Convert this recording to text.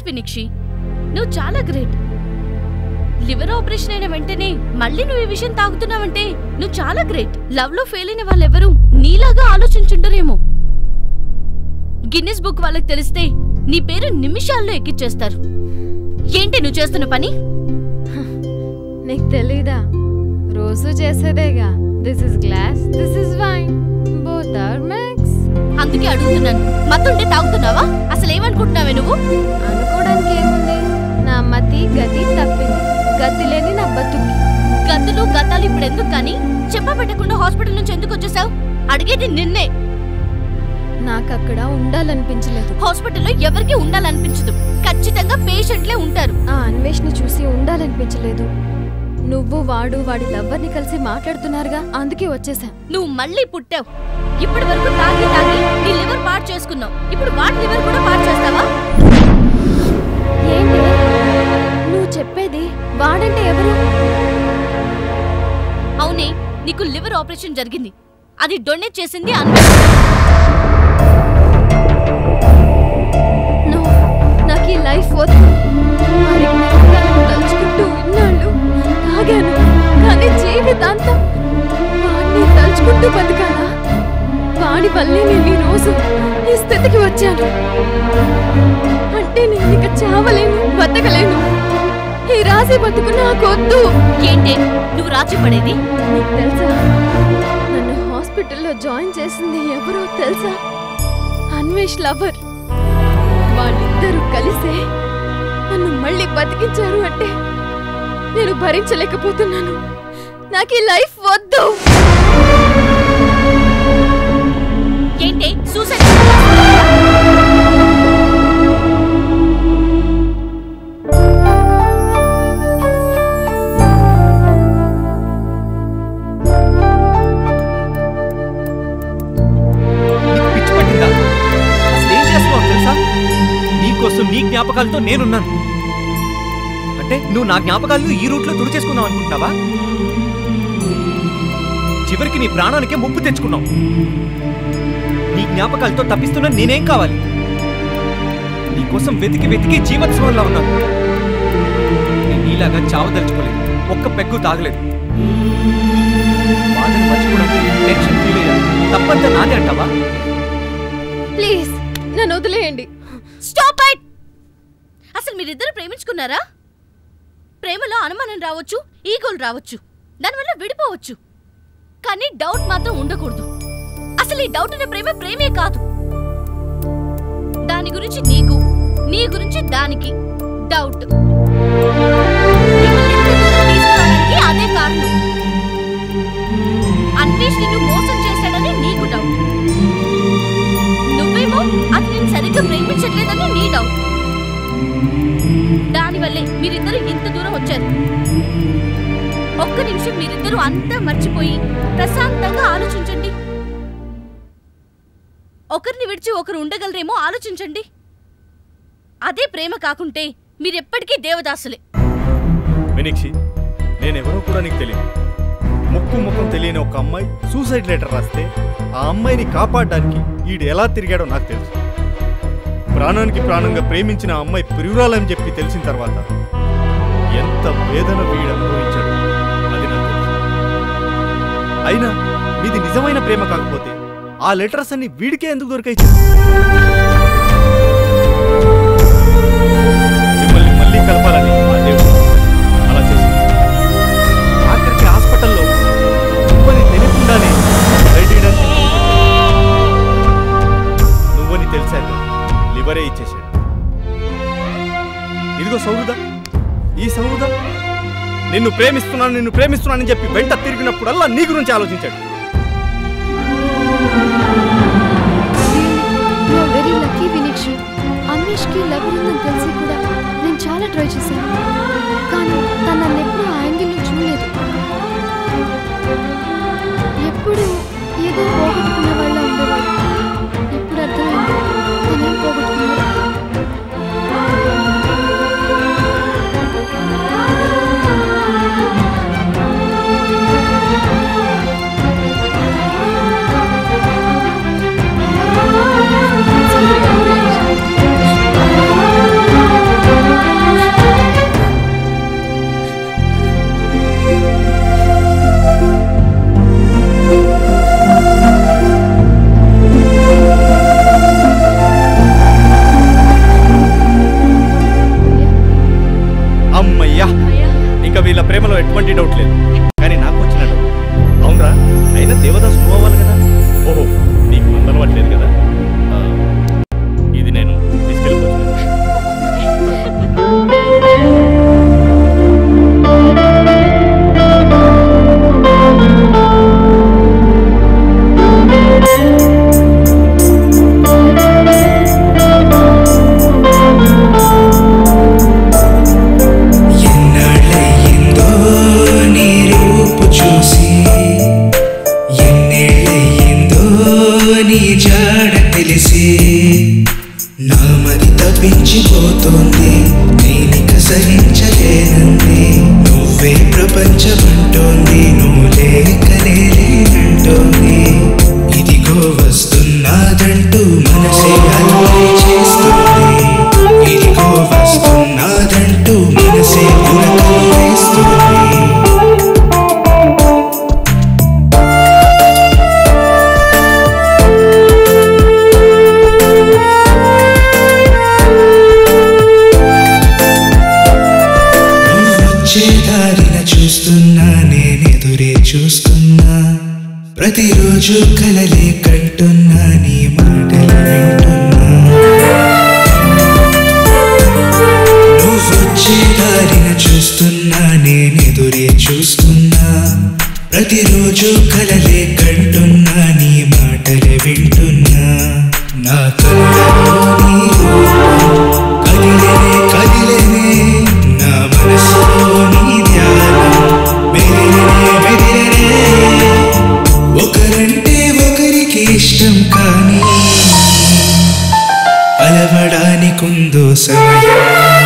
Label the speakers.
Speaker 1: Great వినిక్షి నువ్వు చాలా great liver operation అయిన వెంటనే మళ్ళీ నువ్వు ఈ విషయం తాగుతున్నావంటే నువ్వు చాలా గ్రేట్ లవ్ లో ఫెయిల్ అయిన వాళ్ళెవరూ నీలాగా ఆలోచించుంటారేమో గిన్నిస్ బుక్ వాళ్ళకి తెలిస్తే నీ పేరు నిమిషాల్లో ఎక్కిచ్చేస్తారు ఏంటి నువ్వు చేస్తున్న పని
Speaker 2: నీకు తెలీదా రోజు చేసేదేగా this is glass this is wine both are mix
Speaker 1: అందుకే అడుగుతున్నాను మత్తుంటే తాగుతున్నావా అసలు ఏమనుకుంటున్నావే నువ్వు
Speaker 2: అనుకోవడానికి ఏముంది నా మతి గతి తప్పింది గతి లేని నా బతుకి
Speaker 1: గతులు గతాలు ఇప్పుడు ఎందుకు కానీ చెప్ప పెట్టకుండా హాస్పిటల్ నుంచి ఎందుకు వచ్చేసావు అడిగేది నిన్నే
Speaker 2: నాకు అక్కడ ఉండాలనిపించలేదు
Speaker 1: హాస్పిటల్లో ఎవరికి ఉండాలనిపించదు ఖచ్చితంగా పేషెంట్లే ఉంటారు
Speaker 2: ఆ అన్వేష్ని చూసి ఉండాలనిపించలేదు నువ్వు వాడు వాడి లవ్వర్ని కలిసి మాట్లాడుతున్నారుగా అందుకే వచ్చేసా
Speaker 1: నువ్వు మళ్ళీ పుట్టావు ఇప్పటి వరకు తాగి తాగి నీ లివర్ పాడు చేసుకున్నావు ఇప్పుడు వాడి లివర్ కూడా పాడు చేస్తావా
Speaker 2: ఏంటి నువ్వు చెప్పేది వాడంటే ఎవరు
Speaker 1: అవునే నీకు లివర్ ఆపరేషన్ జరిగింది అది డొనేట్ చేసింది అన్వే
Speaker 2: నో నాకు ఈ లైఫ్ వద్దు వాడి జ్ఞాపకాలను తలుచుకుంటూ ఇన్నాళ్ళు తాగాను కానీ జీవితాంతం వాడిని తలుచుకుంటూ బతకాలా వాడి వల్లే నేను ఈ రోజు ఈ స్థితికి వచ్చాను అంటే నేను ఇక చావలేను బతకలేను ఈ రాసి బతుకు నాకొద్దు
Speaker 1: ఏంటే నువ్వు రాజీ పడేది
Speaker 2: నీకు తెలుసా నన్ను హాస్పిటల్లో జాయిన్ చేసింది ఎవరో తెలుసా అన్వేష్ లవర్ వాళ్ళిద్దరూ కలిసే నన్ను మళ్ళీ బతికించారు అంటే నేను భరించలేకపోతున్నాను నాకు ఈ లైఫ్ వద్దు
Speaker 1: ఏంటే సూసైడ్
Speaker 3: నీకు పిచ్చి పట్టిందా అసలు ఏం చేస్తున్నావు తెలుసా నీకోసం నీ జ్ఞాపకాలతో నేనున్నాను అంటే నువ్వు నా జ్ఞాపకాలను ఈ రూట్లో తుడిచేసుకుందాం అనుకుంటున్నావా చివరికి నీ ప్రాణానికే ముప్పు తెచ్చుకున్నావు నీ జ్ఞాపకాలతో తప్పిస్తున్న నేనేం కావాలి నీకోసం వెతికి వెతికి జీవోత్సవంలో ఉన్నాను నేను నీలాగా చావదలుచుకోలేదు ఒక్క పెగ్గు తాగలేదు బాధను మర్చిపోవడానికి టెన్షన్ ఫీల్ అయ్యాను తప్పంతా నాదే అంటావా
Speaker 2: ప్లీజ్ నన్ను వదిలేయండి
Speaker 1: స్టాప్ ఇట్ అసలు మీరిద్దరు ప్రేమించుకున్నారా ప్రేమలో అనుమానం రావచ్చు ఈగోలు రావచ్చు దానివల్ల విడిపోవచ్చు కానీ డౌట్ మాత్రం ఉండకూడదు అసలు ఈ డౌట్ అనే ప్రేమ ప్రేమే కాదు దాని గురించి నీకు నీ గురించి దానికి డౌట్ మిమ్మల్ని ఇంత దూరం తీసుకురావడానికి అదే కారణం అన్వేష్ నిన్ను మోసం చేశాడని నీకు డౌట్ నువ్వేమో అది నేను సరిగ్గా ప్రేమించట్లేదని నీ డౌట్ దానివల్లే మీరిద్దరు ఇంత దూరం వచ్చారు ఒక్క నిమిషం మీరిద్దరూ అంతా మర్చిపోయి ప్రశాంతంగా ఆలోచించండి ఒకరిని విడిచి ఒకరు ఉండగలరేమో ఆలోచించండి అదే ప్రేమ కాకుంటే మీరెప్పటికీ దేవదాసులే
Speaker 4: మీనాక్షి నేనెవరో కూడా నీకు తెలియదు ముక్కు ముఖం తెలియని ఒక అమ్మాయి సూసైడ్ లెటర్ రాస్తే ఆ అమ్మాయిని కాపాడడానికి ఈడు ఎలా తిరిగాడో నాకు తెలుసు ప్రాణానికి ప్రాణంగా ప్రేమించిన ఆ అమ్మాయి ప్రియురాలని చెప్పి తెలిసిన తర్వాత ఎంత వేదన వీడు అనుభవించాడు అది నాకు తెలుసు అయినా మీది నిజమైన ప్రేమ కాకపోతే ఆ లెటర్స్ అన్ని వీడికే ఎందుకు దొరికాయి చెప్పు? మిమ్మల్ని మళ్ళీ కలపాలని ఆ దేవుడు అలా చేసింది ఆఖరికి హాస్పిటల్లో నువ్వని తెలియకుండానే బయట తీయడానికి నువ్వని తెలిసాక లివరే ఇచ్చేశాడు ఇదిగో సౌహృద ఈ సౌహృద నిన్ను ప్రేమిస్తున్నాను నిన్ను ప్రేమిస్తున్నానని చెప్పి వెంట తిరిగినప్పుడల్లా నీ గురించి ఆలోచించాడు
Speaker 2: వెరీ లక్కీ వినిక్షి అన్వేష్కి లవ్ ఉందని తెలిసి కూడా నేను చాలా ట్రై చేశాను కానీ తను నన్ను ఎప్పుడూ ఆ యాంగిల్లో చూడలేదు ఎప్పుడు ఏదో పోగొట్టుకున్న వాళ్ళ ఉండేవాడు ఇప్పుడు అర్థమైంది తనేం పోగొట్టుకున్నాడు
Speaker 5: నామది తప్పించిపోతోంది నేనిక సహించలేనంది నువ్వే ప్రపంచమంటోంది నువ్వు లేకనే లేనంటోంది ఇదిగో వస్తున్నాదంటూ మనసే అల్లరి చేస్తుంది ఇదిగో వస్తున్నాదంటూ మనసే పులకలు వేస్తుంది వచ్చే దారిన చూస్తున్నా నేనెదురే చూస్తున్నా ప్రతిరోజు కలలే కంటున్నా నీ మాటలు వింటున్నా నువ్వొచ్చే దారిన చూస్తున్నా నేనెదురే చూస్తున్నా ప్రతిరోజు కలలే కంటున్నా నీ మాటలు వింటున్నా నా కళ్ళలో నీ రూపం కదిలేనే కదిలేనే నా మనసులో నీ ధ్యానం మెదిలేనే మెదిలేనే ఒకరంటే ఒకరికి ఇష్టం కానీ కలవడానికుందో సమయం